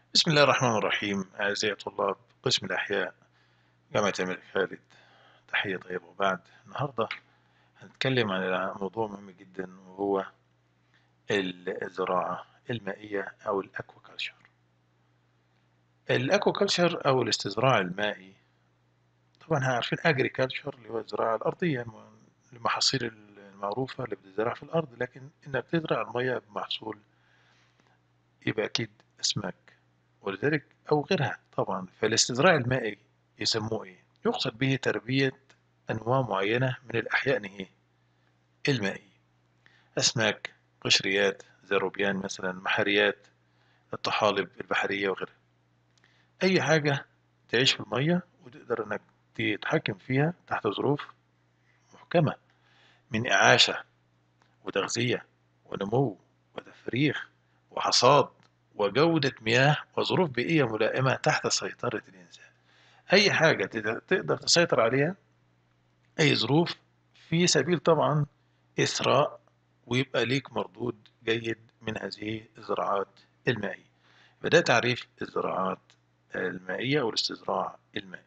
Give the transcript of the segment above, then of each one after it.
بسم الله الرحمن الرحيم أعزائي طلاب قسم الأحياء جامعة الملك خالد تحية طيبة وبعد النهاردة هنتكلم عن موضوع مهم جدا وهو الزراعة المائية أو الأكواكلتشر الأكواكلتشر أو الاستزراع المائي طبعا عارفين أجريكلتشر اللي هو الزراعة الأرضية المحاصيل المعروفة اللي بتزرع في الأرض لكن إنك تزرع المية بمحصول يبقى أكيد أسماك ولذلك أو غيرها طبعا فالاستزراع المائي يسموه إيه؟ يقصد به تربية أنواع معينة من الأحياء إيه؟ المائية أسماك قشريات زي الروبيان مثلا محاريات الطحالب البحرية وغيرها أي حاجة تعيش في المية وتقدر إنك تتحكم فيها تحت ظروف محكمة من إعاشة وتغذية ونمو وتفريخ وحصاد وجودة مياه وظروف بيئية ملائمة تحت سيطرة الإنسان أي حاجة تقدر تسيطر عليها أي ظروف في سبيل طبعا إثراء ويبقى ليك مردود جيد من هذه الزراعات المائية فده تعريف الزراعات المائية أو الاستزراع المائي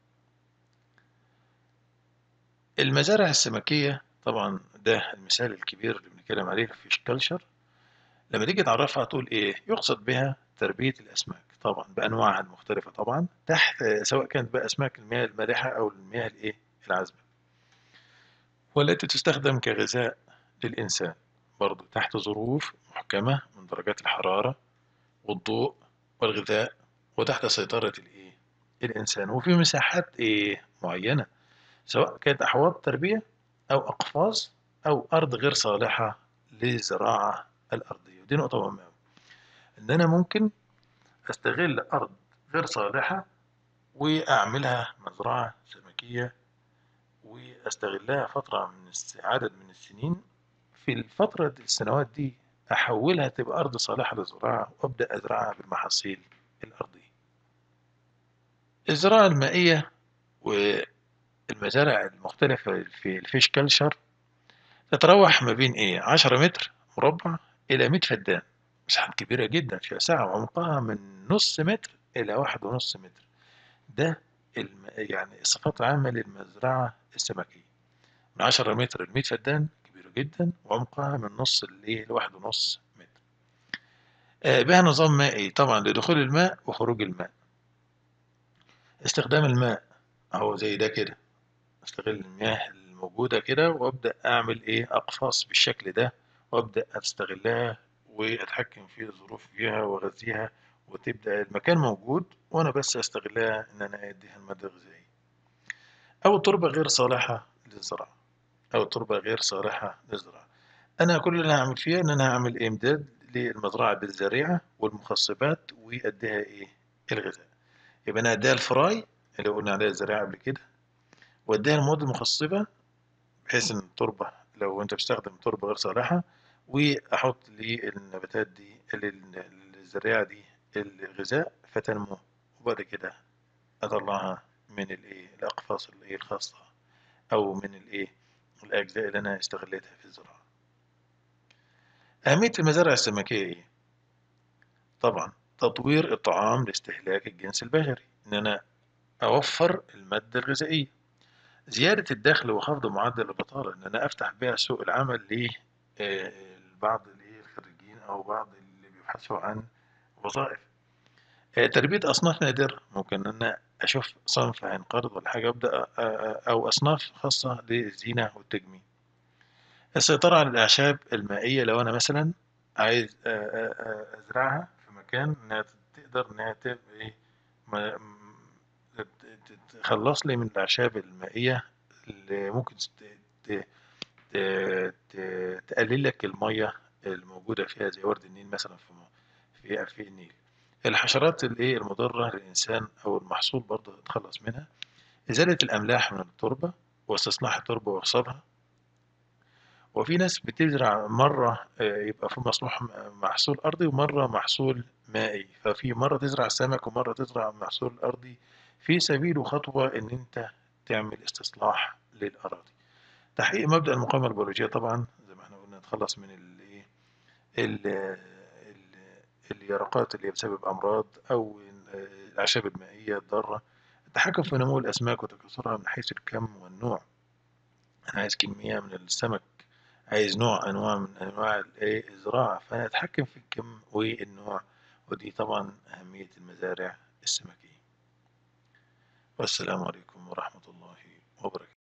المزارع السمكية طبعا ده المثال الكبير اللي بنتكلم عليه في كلشر لما تيجي تعرفها تقول ايه يقصد بها تربية الأسماك طبعا بأنواعها المختلفة طبعا تحت سواء كانت بقى أسماك المياه المالحة أو المياه الإيه العذبة والتي تستخدم كغذاء للإنسان برضو تحت ظروف محكمة من درجات الحرارة والضوء والغذاء وتحت سيطرة الإيه الإنسان وفي مساحات إيه معينة سواء كانت أحواض تربية أو أقفاص أو أرض غير صالحة للزراعة الأرضية ودي نقطة مهمة أوي إن أنا ممكن أستغل أرض غير صالحة وأعملها مزرعة سمكية وأستغلها فترة من عدد من السنين في الفترة السنوات دي أحولها تبقى أرض صالحة للزراعة وأبدأ أزرعها بالمحاصيل الأرضية الزراعة المائية والمزارع المختلفة في الفيش كلشر تتراوح ما بين إيه 10 متر مربع إلى 100 فدان مساحات كبيرة جدا شاسعة وعمقها من نص متر إلى واحد ونص متر ده الم... يعني الصفات العامة للمزرعة السمكية من 10 متر ل 100 فدان كبيرة جدا وعمقها من نص لإيه لواحد ونص متر آه بها نظام مائي طبعا لدخول الماء وخروج الماء استخدام الماء أهو زي ده كده استغل المياه الموجودة كده وأبدأ أعمل إيه أقفاص بالشكل ده وأبدأ أستغلها وأتحكم في الظروف فيها وأغذيها وتبدأ المكان موجود وأنا بس أستغلها إن أنا أديها المادة الغذائية أو تربة غير صالحة للزراعة أو تربة غير صالحة للزراعة أنا كل اللي هعمل فيها إن أنا هعمل إمداد للمزرعة بالزريعة والمخصبات وأديها إيه الغذاء يبقى أنا أديها الفراي اللي قلنا عليها الزراعة قبل كده وأديها المواد المخصبة بحيث إن التربة لو أنت بتستخدم تربة غير صالحة وأحط للنباتات دي للزريعة دي الغذاء فتنمو وبعد كده أطلعها من الإيه الأقفاص الإيه الخاصة أو من الإيه الأجزاء اللي أنا استغلتها في الزراعة أهمية المزارع السمكية إيه؟ طبعا تطوير الطعام لاستهلاك الجنس البشري إن أنا أوفر المادة الغذائية زيادة الدخل وخفض معدل البطالة إن أنا أفتح بها سوق العمل لبعض الخريجين أو بعض اللي بيبحثوا عن وظائف تربية أصناف نادرة ممكن أن أنا أشوف صنف هينقرض ولا حاجة أبدأ أو أصناف خاصة للزينة والتجميل السيطرة على الأعشاب المائية لو أنا مثلا عايز أزرعها في مكان إنها تقدر إنها تبقى إيه تخلص لي من الأعشاب المائية اللي ممكن تقلل لك المية الموجودة فيها زي ورد النيل مثلا في في في النيل الحشرات الايه المضرة للإنسان أو المحصول برضه تتخلص منها إزالة الأملاح من التربة واستصلاح التربة وإخصابها وفي ناس بتزرع مرة يبقى في مصلوح محصول أرضي ومرة محصول مائي ففي مرة تزرع سمك ومرة تزرع محصول أرضي في سبيل وخطوة إن أنت تعمل استصلاح للأراضي تحقيق مبدأ المقاومة البيولوجية طبعا زي ما احنا قلنا نتخلص من الايه اليرقات اللي هي بسبب أمراض أو الأعشاب المائية الضارة التحكم في نمو الأسماك وتكاثرها من حيث الكم والنوع أنا عايز كمية من السمك عايز نوع أنواع من أنواع الزراعة فأنا أتحكم في الكم والنوع ودي طبعا أهمية المزارع السمكية والسلام عليكم ورحمة الله وبركاته